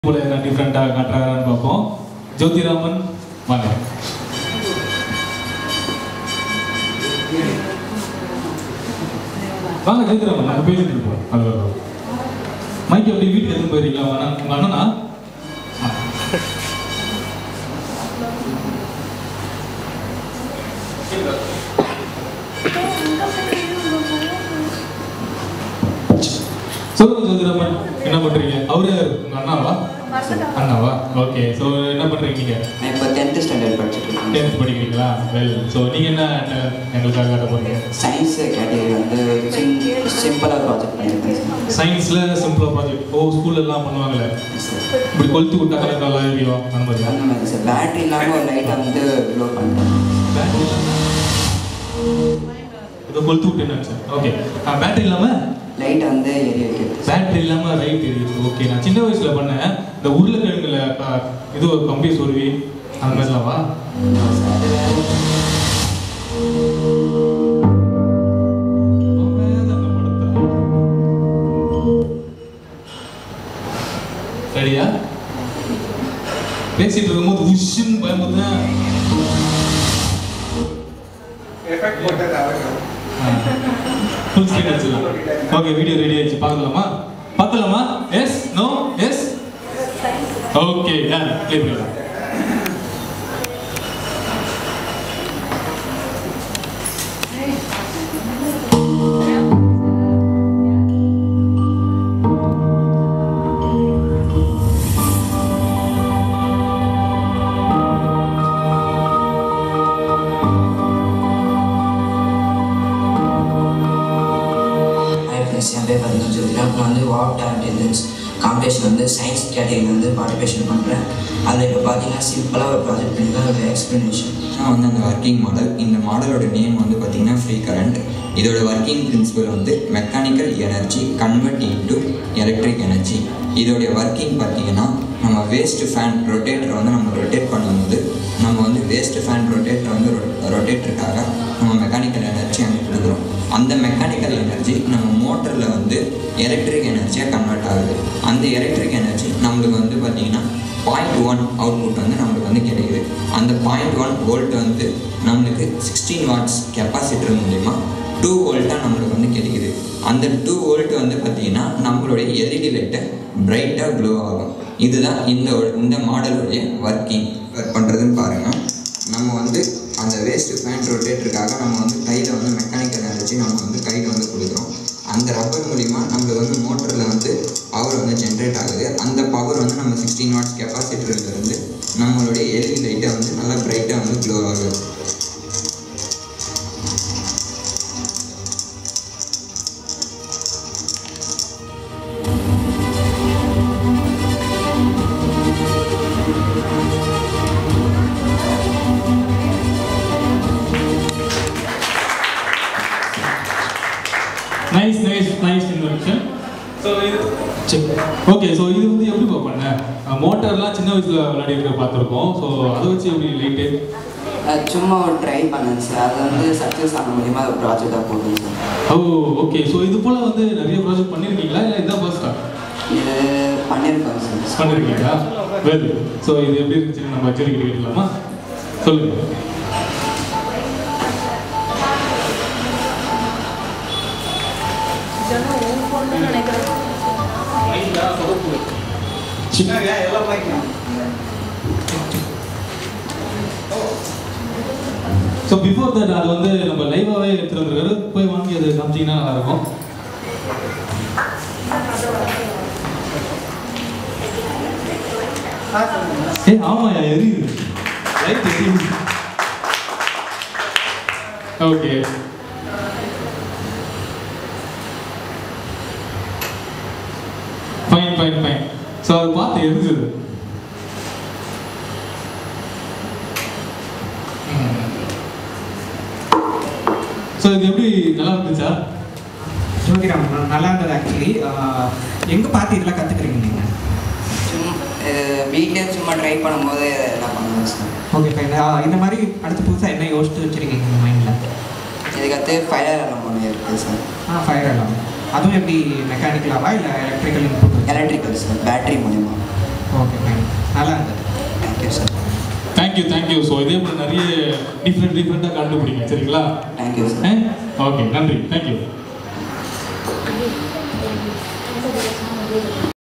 போல எதனா டிஃப்ரெண்ட்டாக காட்டுறாரான்னு பார்ப்போம் ஜோதிராமன் வாங்க வாங்க ஜோதிராமன் நாங்கள் பேசிட்டு இருப்போம் அது மைக் எப்படி வீட்டுக்கு எடுத்து போயிருக்கீங்களா உங்க அண்ணன் உங்க அண்ணனா ஆ. சொல்லுங்க ஜோதிராமன் என்ன பண்றீங்க அவரு உங்க அண்ணாவா அண்ணாவா ஓகே ஸோ என்ன பண்றீங்க நீங்க நான் இப்போ டென்த்து ஸ்டாண்டர்ட் படிச்சுட்டு இருக்கேன் டென்த் படிக்கிறீங்களா வெல் ஸோ நீங்க என்ன என்ன எங்களுக்காக காட்ட போறீங்க சயின்ஸ் கேட்டகரி வந்து சிம்பிளாக ப்ராஜெக்ட் பண்ணியிருக்கேன் சார் சயின்ஸ்ல சிம்பிளா ப்ராஜெக்ட் ஓ ஸ்கூல்ல எல்லாம் பண்ணுவாங்கல்ல சார் இப்படி கொளுத்து விட்டா கலர் நல்லா எரியும் அந்த மாதிரியா அந்த மாதிரி சார் பேட்டரி இல்லாமல் ஒரு லைட்டை வந்து க்ளோ பண்ணிட்டேன் பேட்டரி இல்லாம இதை கொளுத்து விட்டேன்னு சார் ஓகே பேட்டரி இல்லாம லைட்டை வந்து எரிய வைக்கிறது பேட்டரி இல்லாம ரைட் எரியுது ஓகே நான் சின்ன வயசுல பண்ணேன் இந்த உருளைக்கிழங்குல க- இது ஒரு கம்பி சொருவி அந்த மாதிரிலாம் வா சார் அது வேறு ரெடியா பேசிட்டு இருக்கும்போது உஷுன்னு பயமுறுத்தேன் எஃபெக்ட் போட்டது அவங்க ஃபுல் ஸ்க்ரீன் வச்சுக்கலாம் ஓகே வீடியோ ரெடி ஆயிடுச்சு பார்க்கலாமா பார்க்கலாமா yes no yes okay done play பண்ணலாம் ஹாய் ஃப்ரெண்ட்ஸ் என் பேர் பார்த்தீங்கன்னா ஜோதிடா நான் வந்து வாட் அட்டெண்டன்ஸ் காம்படிஷன் வந்து சயின்ஸ் கேட்டகரியில் வந்து பார்ட்டிசிபேஷன் பண்ணுறேன் அதில் இப்போ பார்த்தீங்கன்னா சிம்பிளாக ஒரு ப்ராஜெக்ட் பண்ணி தான் ஒரு எக்ஸ்ப்ளனேஷன் தான் வந்து அந்த ஒர்க்கிங் மாடல் இந்த மாடலோட நேம் வந்து பார்த்தீங்கன்னா ஃப்ரீ கரண்ட் இதோட ஒர்க்கிங் பிரின்சிபல் வந்து mechanical energy convert into electric energy இதோடைய ஒர்க்கிங் பார்த்தீங்கன்னா நம்ம வேஸ்ட் ஃபேன் ரொட்டேட்டரை வந்து நம்ம ரொட்டேட் பண்ணும்போது நம்ம வந்து வேஸ்ட் ஃபேன் ரொட்டேட்டரை வந்து ரொட்டேட்டருக்காக நம்ம மெக்கானிக்கல் எனர்ஜி அங்கே கொடுக்குறோம் அந்த மெக்கானிக்கல் எனர்ஜி நம்ம மோட்டரில் வந்து எலக்ட்ரிக் எனர்ஜியாக கன்வெர்ட் ஆகுது அந்த எலக்ட்ரிக் எனர்ஜி நம்மளுக்கு வந்து பார்த்திங்கன்னா பாயிண்ட் ஒன் அவுட்புட் வந்து நம்மளுக்கு வந்து கிடைக்குது அந்த பாயிண்ட் ஒன் வோல்ட் வந்து நம்மளுக்கு சிக்ஸ்டீன் வாட்ஸ் கெப்பாசிட்டர் மூலிமா டூ வோல்ட்டாக நம்மளுக்கு வந்து கிடைக்குது அந்த டூ வோல்ட் வந்து பார்த்திங்கன்னா நம்மளுடைய எல்இடி லைட்டை பிரைட்டாக க்ளோ ஆகும் இதுதான் இந்த ஒரு- இந்த மாடலுடைய ஒர்க்கிங் ஒர்க் பண்ணுறதுன்னு பாருங்கள் நம்ம வந்து அந்த வேஸ்ட் ஃபேன் ரொட்டேட்டருக்காக நம்ம வந்து கையில் வந்து மெக்கானிக்கல் எனர்ஜி நம்ம வந்து கையில் வந்து கொடுக்குறோம் அந்த ரப்பர் மூலிமா நம்மளுக்கு வந்து மோட்டரில் வந்து பவர் வந்து ஜென்ரேட் ஆகுது அந்த பவர் வந்து நம்ம சிக்ஸ்டீன் வாட்ஸ் கெப்பாசிட்டர்லேருந்து நம்மளுடைய எல்இடி லைட்டை வந்து நல்லா பிரைட்டாக வந்து க்ளோ ஆகுது nice nice nice invention so இது ஓகே ஸோ இது வந்து எப்படி பா பண்ண மோட்டார்லாம் சின்ன வயசுல விளையாடி இருக்க பார்த்துருக்கோம் ஸோ அதை வச்சு எப்படி லைட்டு அது சும்மா ஒரு ட்ரை பண்ணேன் சார் அது வந்து சக்ஸஸ் ஆன மூலியமாக ஒரு ப்ராஜெக்டாக போட்டேன் சார் ஓ ஓகே ஸோ இது போல வந்து நிறைய ப்ராஜெக்ட் பண்ணியிருக்கீங்களா இல்லை இதான் ஃபர்ஸ்டா இது பண்ணியிருக்கேன் சார் பண்ணியிருக்கீங்களா வெல் ஸோ இது எப்படி இருந்துச்சுன்னு நம்ம அச்சரி கிட்ட கேட்கலாமா சொல்லுங்க சின்னங்க எல்லாம் வாங்கிக்கலாம் ஸோ பிஃபோர் தட் அது வந்து நம்ம லைவாகவே எடுத்துட்டு வந்திருக்காரு போய் வாங்கி அதை காமிச்சிங்கன்னா நல்லா இருக்கும் ஏ ஆமாயா எரியுது லைட் எரியுது okay fine fine fine so அது பார்த்து எரிஞ்சுது ஸோ இது எப்படி நல்லா இருந்துச்சா ஜோதிராம் நல்லா இருந்தது ஆக்சுவலி எங்கே பார்த்து இதெல்லாம் கற்றுக்குறீங்க நீங்கள் சும்மா வீட்டிலே சும்மா ட்ரை பண்ணும்போது எல்லாம் பண்ணுவேன் சார் ஓகே ஃபைன் இந்த மாதிரி அடுத்து புதுசாக என்ன யோசிச்சு வச்சுருக்கீங்க உங்கள் மைண்டில் இதுக்கடுத்து ஃபயர் அலாம் ஒன்று இருக்குது சார் ஆ ஃபயர் அலாம் அதுவும் எப்படி மெக்கானிக்கலாவா இல்லை electrical input electrical sir battery மூலிமா ஓ தேங்க்யூ தேங்க்யூ ஸோ இதே போல நிறைய டிஃப்ரெண்ட் டிஃப்ரெண்ட்டாக கண்டுபிடிங்க சரிங்களா தேங்க்யூ சார் ஓகே நன்றி தேங்க்யூ